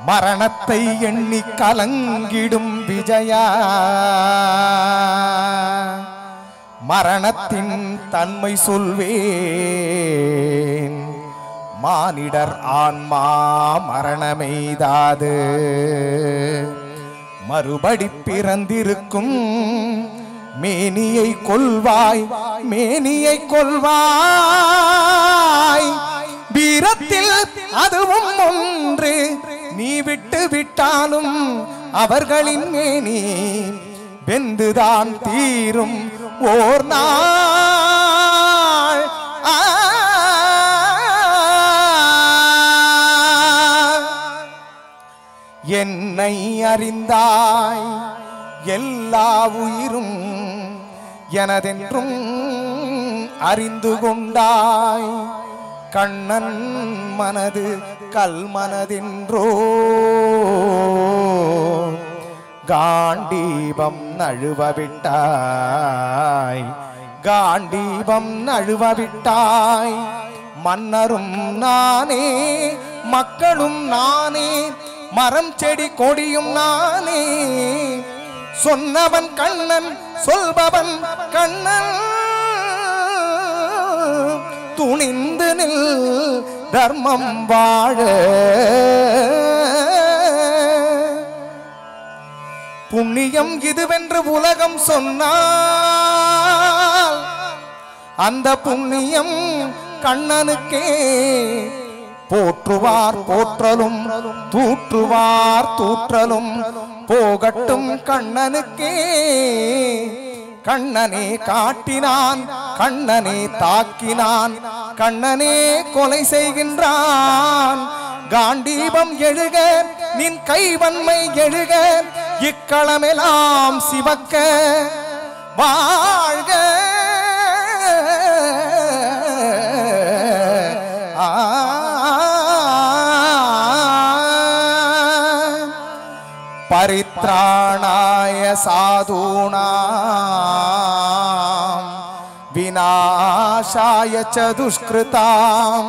மரணத்தை எண்ணி கலங்கிடும் விஜயா மரணத்தின் தன்மை சொல்வேன் மானிடர் ஆன்மா மரணமெய்தாது மறுபடி பிறந்திருக்கும் மேனியை கொள்வாய் மேனியை கொள்வாய் வீரத்தில் அதுவும் ஒன்று நீ விட்டு விட்டாலும் அவர்களின் மேனி வெந்துதான் தீரும் ஓர் நாள் ஆ. என்னை அறிந்தாய் எல்லா உயிரும் எனதென்றும் அறிந்து கொண்டாய் கண்ணன் மனது கல் மனதென்றோ காண்டீபம் நழுவ விட்டாய் காண்டீபம் நழுவ விட்டாய் மன்னரும் நானே மக்களும் நானே மரம் செடி கொடியும் நானே சொன்னவன் கண்ணன் சொல்பவன் கண்ணன் துணிந்து நில் தர்மம் வாழ புண்ணியம் இதுவென்று உலகம் சொன்னால் அந்த புண்ணியம் கண்ணனுக்கே போற்றுவார் போற்றலும் தூற்றுவார் தூற்றலும் போகட்டும் கண்ணனுக்கே கண்ணனே காட்டினான் கண்ணனே தாக்கினான் கண்ணனே கொலை செய்கின்றான் காண்டீபம் எழுக நின் கைவன்மை எழுக இக்களமெல்லாம் சிவக்க வாழ்க ஆ परित्राणाय साधूनां विनाशाय च दुष्कृतां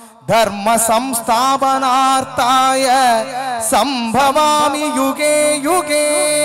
धर्मसंस्थापनार्थाय सम्भवामि युगे युगे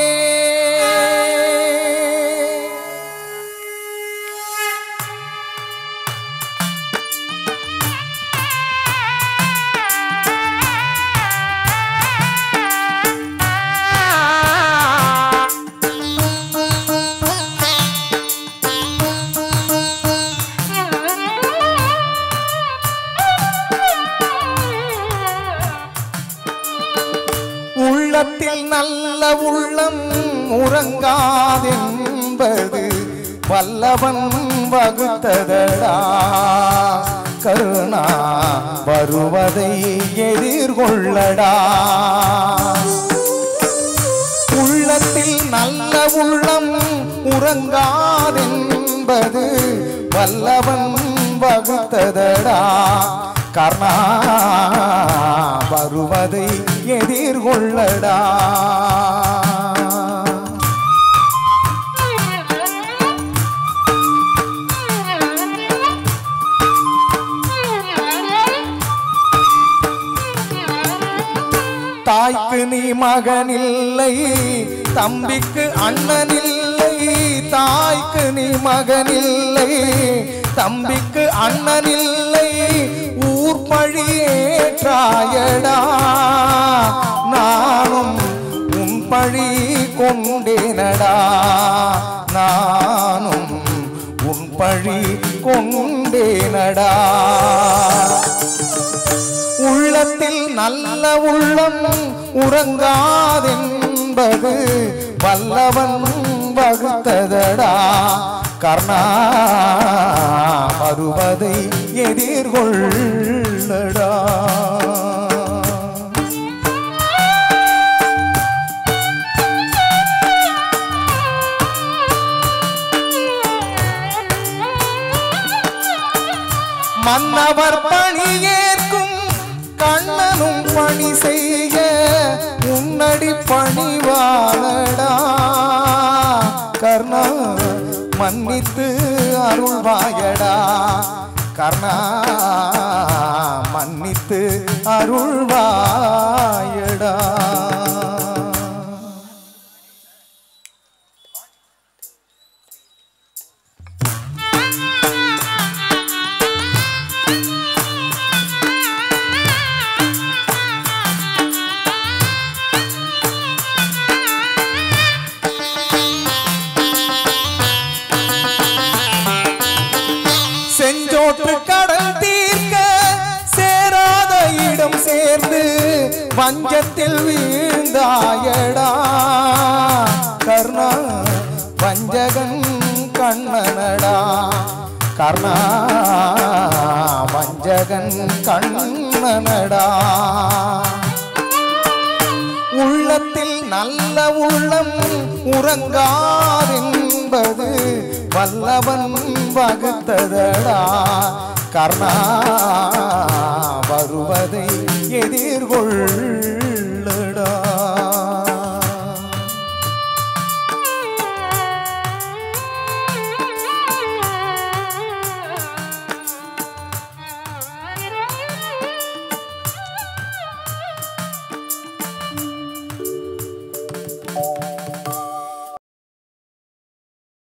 உள்ளத்தில் நல்ல உள்ளம் உறங்காதென்பது வல்லவன் வகுத்ததடா கருணா வருவதை எதிர்கொள்ளடா உள்ளத்தில் நல்ல உள்ளம் உறங்காதென்பது வல்லவன் வகுத்ததடா கர்ணா வருவதை எதிர்கொள்ளடா தாய்க்கு நீ மகனில்லை தம்பிக்கு அண்ணனில்லை தாய்க்கு நீ மகனில்லை தம்பிக்கு அண்ணனில்லை ஊர் பழியேற்றாயடா நானும் உன் பழி கொண்டேனடா நானும் உன் பழி கொண்டேனடா உள்ளத்தில் நல்ல உள்ளம் உறங்காதென்பது வல்லவன் வகுத்ததடா கர்ணா வருவதை எதிர்கொள்ளடா மன்னவர் பணியேற்கும் கண்ணனும் பணி செய்ய உன்னடி பணிவாளடா கர்ணா மன்னித்து அருள்வாயடா கர்ணா மன்னித்து அருள்வாயடா பஞ்சத்தில் வீழ்ந்தாயடா கர்ணா வஞ்சகன் கண்ணனடா கர்ணா வஞ்சகன் கண்ணனடா உள்ளத்தில் நல்ல உள்ளம் உறங்காதென்பது வல்லவன் வகுத்ததடா கர்ணா